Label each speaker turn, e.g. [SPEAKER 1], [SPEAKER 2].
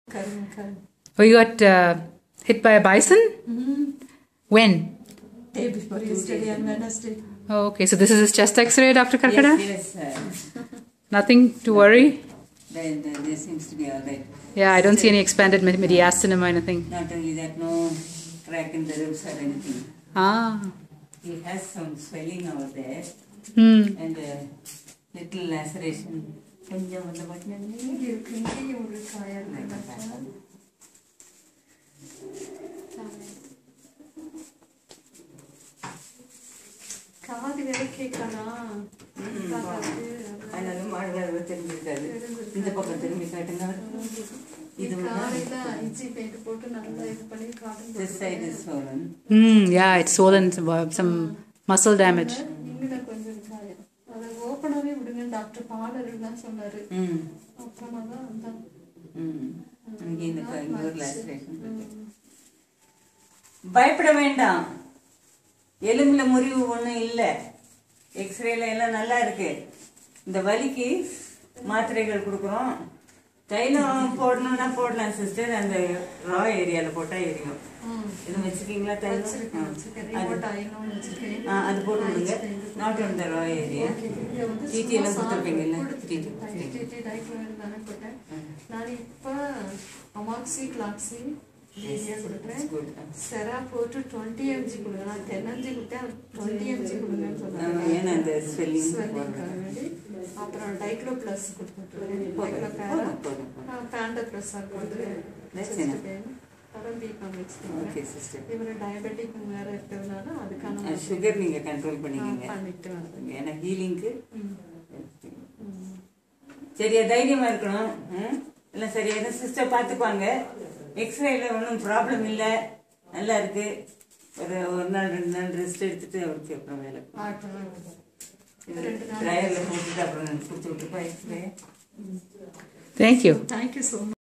[SPEAKER 1] கருங்க கருங்க
[SPEAKER 2] Oh, you got uh, hit by a bison? When?
[SPEAKER 1] Day before yesterday on Wednesday.
[SPEAKER 2] Oh, okay, so this is his chest x ray, Dr. Karkada?
[SPEAKER 3] Yes, yes. Uh,
[SPEAKER 2] Nothing to worry?
[SPEAKER 3] there, there, there seems to be all right.
[SPEAKER 2] Yeah, I don't see any expanded med- mediastinum or anything.
[SPEAKER 3] Not only that, no crack in the ribs or anything.
[SPEAKER 2] Ah.
[SPEAKER 3] He has some swelling over there
[SPEAKER 2] Hmm.
[SPEAKER 3] and a little laceration. கொஞ்சம் வந்து பார்த்தீங்கன்னா
[SPEAKER 1] இங்க இருக்கு இங்கேயும் ஒரு காயா இருக்கு doctor. காது வேற கேட்கலாம்
[SPEAKER 3] அதனால மாடுகாடு தெரிஞ்சிருக்காது இந்த பக்கம் திரும்பி காட்டுங்க இது
[SPEAKER 1] காலையில இஞ்சி பேட்டு போட்டு நல்லா இது பண்ணி cotton
[SPEAKER 3] this side is swollen.
[SPEAKER 2] Hmm, yeah, it's swollen, some, uh, some muscle damage.
[SPEAKER 1] இங்கட கொஞ்சம் காயம் அதை ஓப்பனாவே விடுங்க டாக்டர் பாலர் தான் சொன்னாரு
[SPEAKER 3] ம்
[SPEAKER 1] அப்புறமா தான் வந்தாங்க
[SPEAKER 3] ம் இங்கே இந்த க- இங்க ஒரு laceration இருக்கு. பயப்பட வேண்டாம் எலும்புல முறிவு ஒன்றும் இல்லை எக்ஸ்ரேல எல்லாம் நல்லா இருக்கு இந்த வலிக்கு மாத்திரைகள் கொடுக்குறோம் தைலம் போடணும்னா போடலாம் சிஸ்டர் அந்த ரா ஏரியால போட்டா எரியும் இது வச்சிருக்கீங்களா தைலம்
[SPEAKER 1] வச்சிருக்கேன்
[SPEAKER 3] ஆ.
[SPEAKER 1] வச்சிருக்கேன்
[SPEAKER 3] அது-
[SPEAKER 1] ரிமோட் ஆயிலும் வச்சிருக்கேன்
[SPEAKER 3] ஆ, அது போட்டு விடுங்க not on the raw area
[SPEAKER 1] இங்க வந்து
[SPEAKER 3] TT எல்லாம்
[SPEAKER 1] சும்மா
[SPEAKER 3] கொடுத்திருப்பீங்கல்ல?
[SPEAKER 1] கொடுத்துட்டேன்.
[SPEAKER 3] TT.
[SPEAKER 1] TT டைக்ளோவைன் தானே போட்டேன். நான் இப்ப அமாக்சி கிளாக்சி ஈஸியா கொடுக்குறேன்
[SPEAKER 3] It's good.
[SPEAKER 1] செரா போட்டு டுவெண்ட்டி எம்ஜி கொடுங்க நான் டென் எம்ஜி கொடுத்தேன் டுவெண்ட்டி எம்ஜி கொடுங்கன்னு
[SPEAKER 3] ஆ,
[SPEAKER 1] சொன்னாங்க
[SPEAKER 3] ஏன்னா அந்த ஸ்வெல்லிங்
[SPEAKER 1] ஸ்வெல்லிங்காக வேண்டி அப்புறம் டைக்ளோ ப்ளஸ் கொடுத்துருக்கேன்
[SPEAKER 3] போதும்,
[SPEAKER 1] டைக்ளோ பேரா
[SPEAKER 3] போதும், போதும், போதும்.
[SPEAKER 1] பேண்டா ப்ளஸ் கொடுத்துருக்கேன்
[SPEAKER 3] That's
[SPEAKER 1] Chest
[SPEAKER 3] enough.
[SPEAKER 1] pain. அப்புறம் பிகாம்
[SPEAKER 3] ஓகே
[SPEAKER 1] வச்சுருக்கேன்
[SPEAKER 3] சிஸ்டர்
[SPEAKER 1] இவர் டயபெட்டிக் வேற இருக்கிறதுனால அதுக்கான
[SPEAKER 3] சுகர் நீங்க கண்ட்ரோல் பண்ணிக்கங்க
[SPEAKER 1] பண்ணிட்டு வந்து
[SPEAKER 3] ஏன்னா ஹீலிங்க்கு
[SPEAKER 1] ம்.
[SPEAKER 3] சரியா தைரியமா இருக்கணும் ம்? எல்லாம் சரியா சிஸ்டர் பார்த்துக்குவாங்க எக்ஸ்ரேல ஒன்றும் ப்ராப்ளம் இல்லை நல்லா இருக்கு ஒரு ஒரு நாள் ரெண்டு நாள் ரெஸ்ட் எடுத்துட்டு அவருக்கு அப்புறம் வேலை
[SPEAKER 1] ஆகட்டும். ரெண்டு நாள்
[SPEAKER 3] ட்ரையரில் போட்டுட்டு அப்புறம் கொடுத்து விட்டுப்பா X ray
[SPEAKER 2] Thank you.
[SPEAKER 1] Thank you so much